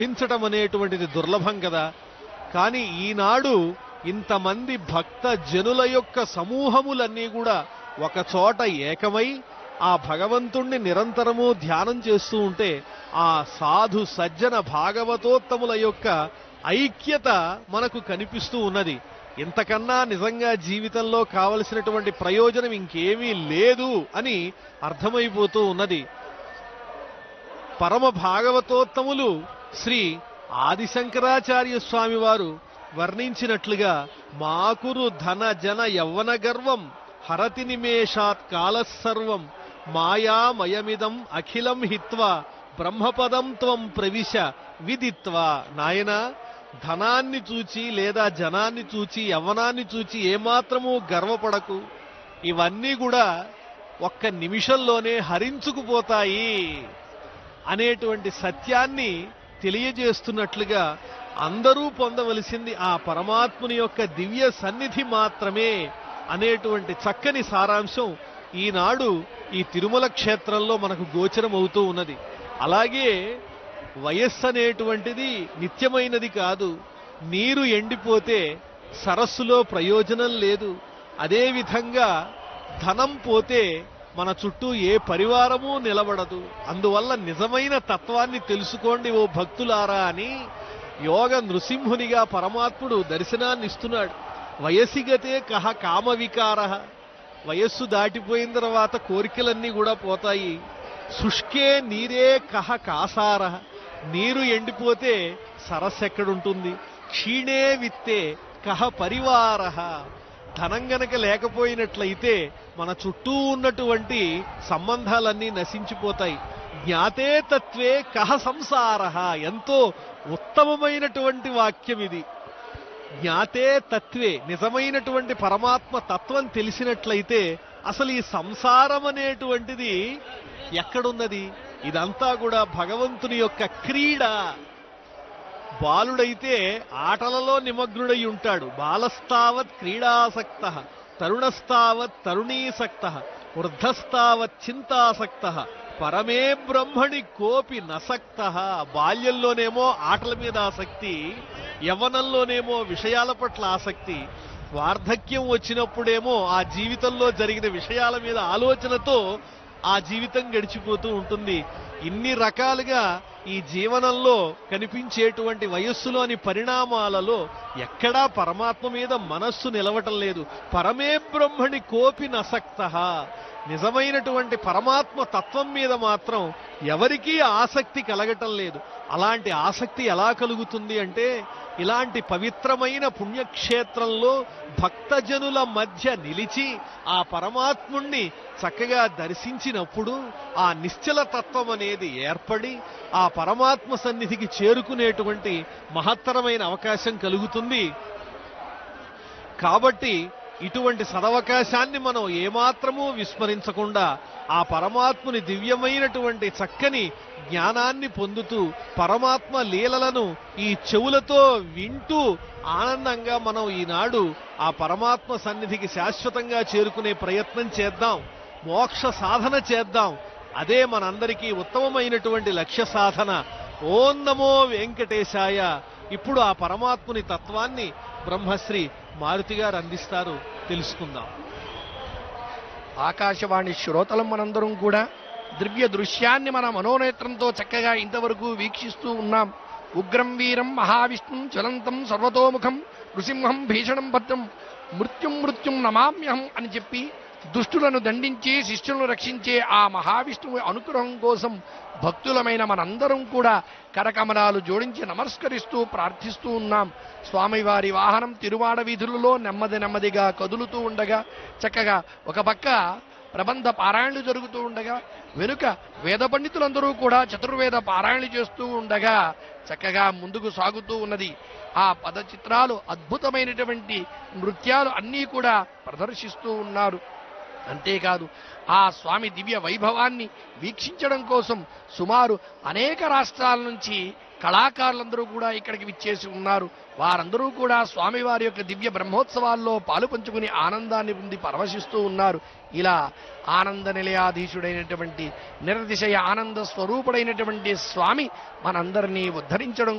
లభించటం అనేటువంటిది దుర్లభం కదా కానీ ఈనాడు ఇంతమంది భక్త జనుల యొక్క సమూహములన్నీ కూడా ఒక చోట ఏకమై ఆ భగవంతుణ్ణి నిరంతరము ధ్యానం చేస్తూ ఉంటే ఆ సాధు సజ్జన భాగవతోత్తముల యొక్క ఐక్యత మనకు కనిపిస్తూ ఉన్నది ఇంతకన్నా నిజంగా జీవితంలో కావలసినటువంటి ప్రయోజనం ఇంకేమీ లేదు అని అర్థమైపోతూ ఉన్నది పరమ భాగవతోత్తములు శ్రీ ఆదిశంకరాచార్య స్వామి వారు వర్ణించినట్లుగా మాకురు ధన జన యవ్వన గర్వం హరతి నిమేషాత్ కాలసర్వం మాయామయమిదం అఖిలం హిత్వా బ్రహ్మపదం త్వం ప్రవిశ విదిత్వా నాయనా ధనాన్ని చూచి లేదా జనాన్ని చూచి యవ్వనాన్ని చూచి ఏమాత్రము గర్వపడకు ఇవన్నీ కూడా ఒక్క నిమిషంలోనే హరించుకుపోతాయి అనేటువంటి సత్యాన్ని తెలియజేస్తున్నట్లుగా అందరూ పొందవలసింది ఆ పరమాత్ముని యొక్క దివ్య సన్నిధి మాత్రమే అనేటువంటి చక్కని సారాంశం ఈనాడు ఈ తిరుమల క్షేత్రంలో మనకు గోచరం అవుతూ ఉన్నది అలాగే వయస్సు అనేటువంటిది నిత్యమైనది కాదు నీరు ఎండిపోతే సరస్సులో ప్రయోజనం లేదు అదే విధంగా ధనం పోతే మన చుట్టూ ఏ పరివారము నిలబడదు అందువల్ల నిజమైన తత్వాన్ని తెలుసుకోండి ఓ భక్తులారా అని యోగ నృసింహునిగా పరమాత్ముడు దర్శనాన్ని ఇస్తున్నాడు వయసిగతే కహ కామ వికార వయస్సు దాటిపోయిన తర్వాత కోరికలన్నీ కూడా పోతాయి శుష్కే నీరే కహ కాసార నీరు ఎండిపోతే సరస్సు ఎక్కడుంటుంది క్షీణే విత్తే కహ పరివార ధనం గనక లేకపోయినట్లయితే మన చుట్టూ ఉన్నటువంటి సంబంధాలన్నీ నశించిపోతాయి జ్ఞాతే తత్వే కహ సంసార ఎంతో ఉత్తమమైనటువంటి వాక్యం ఇది జ్ఞాతే తత్వే నిజమైనటువంటి పరమాత్మ తత్వం తెలిసినట్లయితే అసలు ఈ సంసారం అనేటువంటిది ఎక్కడున్నది ఇదంతా కూడా భగవంతుని యొక్క క్రీడ బాలుడైతే ఆటలలో నిమగ్నుడై ఉంటాడు బాలస్తావత్ క్రీడాసక్త తరుణస్తావత్ తరుణీసక్త వృద్ధస్తావత్ చింతాసక్త పరమే బ్రహ్మణి కోపి నసక్త బాల్యంలోనేమో ఆటల మీద ఆసక్తి యవ్వనంలోనేమో విషయాల పట్ల ఆసక్తి వార్ధక్యం వచ్చినప్పుడేమో ఆ జీవితంలో జరిగిన విషయాల మీద ఆలోచనతో ఆ జీవితం గడిచిపోతూ ఉంటుంది ఇన్ని రకాలుగా ఈ జీవనంలో కనిపించేటువంటి వయస్సులోని పరిణామాలలో ఎక్కడా పరమాత్మ మీద మనస్సు నిలవటం లేదు పరమే బ్రహ్మణి కోపి నసక్త నిజమైనటువంటి పరమాత్మ తత్వం మీద మాత్రం ఎవరికీ ఆసక్తి కలగటం లేదు అలాంటి ఆసక్తి ఎలా కలుగుతుంది అంటే ఇలాంటి పవిత్రమైన పుణ్యక్షేత్రంలో భక్తజనుల మధ్య నిలిచి ఆ పరమాత్ముణ్ణి చక్కగా దర్శించినప్పుడు ఆ నిశ్చల తత్వం అనేది ఏర్పడి ఆ పరమాత్మ సన్నిధికి చేరుకునేటువంటి మహత్తరమైన అవకాశం కలుగుతుంది కాబట్టి ఇటువంటి సదవకాశాన్ని మనం ఏమాత్రమూ విస్మరించకుండా ఆ పరమాత్ముని దివ్యమైనటువంటి చక్కని జ్ఞానాన్ని పొందుతూ పరమాత్మ లీలలను ఈ చెవులతో వింటూ ఆనందంగా మనం ఈనాడు ఆ పరమాత్మ సన్నిధికి శాశ్వతంగా చేరుకునే ప్రయత్నం చేద్దాం మోక్ష సాధన చేద్దాం అదే మనందరికీ ఉత్తమమైనటువంటి లక్ష్య సాధన ఓం నమో వెంకటేశాయ ఇప్పుడు ఆ పరమాత్ముని తత్వాన్ని బ్రహ్మశ్రీ మారుతి గారు అందిస్తారు తెలుసుకుందాం ఆకాశవాణి శ్రోతలం మనందరం కూడా దివ్య దృశ్యాన్ని మన మనోనేత్రంతో చక్కగా ఇంతవరకు వీక్షిస్తూ ఉన్నాం ఉగ్రం వీరం మహావిష్ణుం జ్వలంతం సర్వతోముఖం నృసింహం భీషణం భద్రం మృత్యుం మృత్యుం నమామ్యహం అని చెప్పి దుష్టులను దండించి శిష్యులను రక్షించే ఆ మహావిష్ణువు అనుగ్రహం కోసం భక్తులమైన మనందరం కూడా కరకమలాలు జోడించి నమస్కరిస్తూ ప్రార్థిస్తూ ఉన్నాం స్వామివారి వాహనం తిరువాడ వీధులలో నెమ్మది నెమ్మదిగా కదులుతూ ఉండగా చక్కగా ఒక పక్క ప్రబంధ పారాయణలు జరుగుతూ ఉండగా వెనుక వేద పండితులందరూ కూడా చతుర్వేద పారాయణలు చేస్తూ ఉండగా చక్కగా ముందుకు సాగుతూ ఉన్నది ఆ పద చిత్రాలు అద్భుతమైనటువంటి నృత్యాలు అన్నీ కూడా ప్రదర్శిస్తూ ఉన్నారు అంతేకాదు ఆ స్వామి దివ్య వైభవాన్ని వీక్షించడం కోసం సుమారు అనేక రాష్ట్రాల నుంచి కళాకారులందరూ కూడా ఇక్కడికి విచ్చేసి ఉన్నారు వారందరూ కూడా స్వామివారి యొక్క దివ్య బ్రహ్మోత్సవాల్లో పాలు పంచుకుని ఆనందాన్ని పొంది పరవశిస్తూ ఉన్నారు ఇలా ఆనంద నిలయాధీశుడైనటువంటి నిరతిశయ ఆనంద స్వరూపుడైనటువంటి స్వామి మనందరినీ ఉద్ధరించడం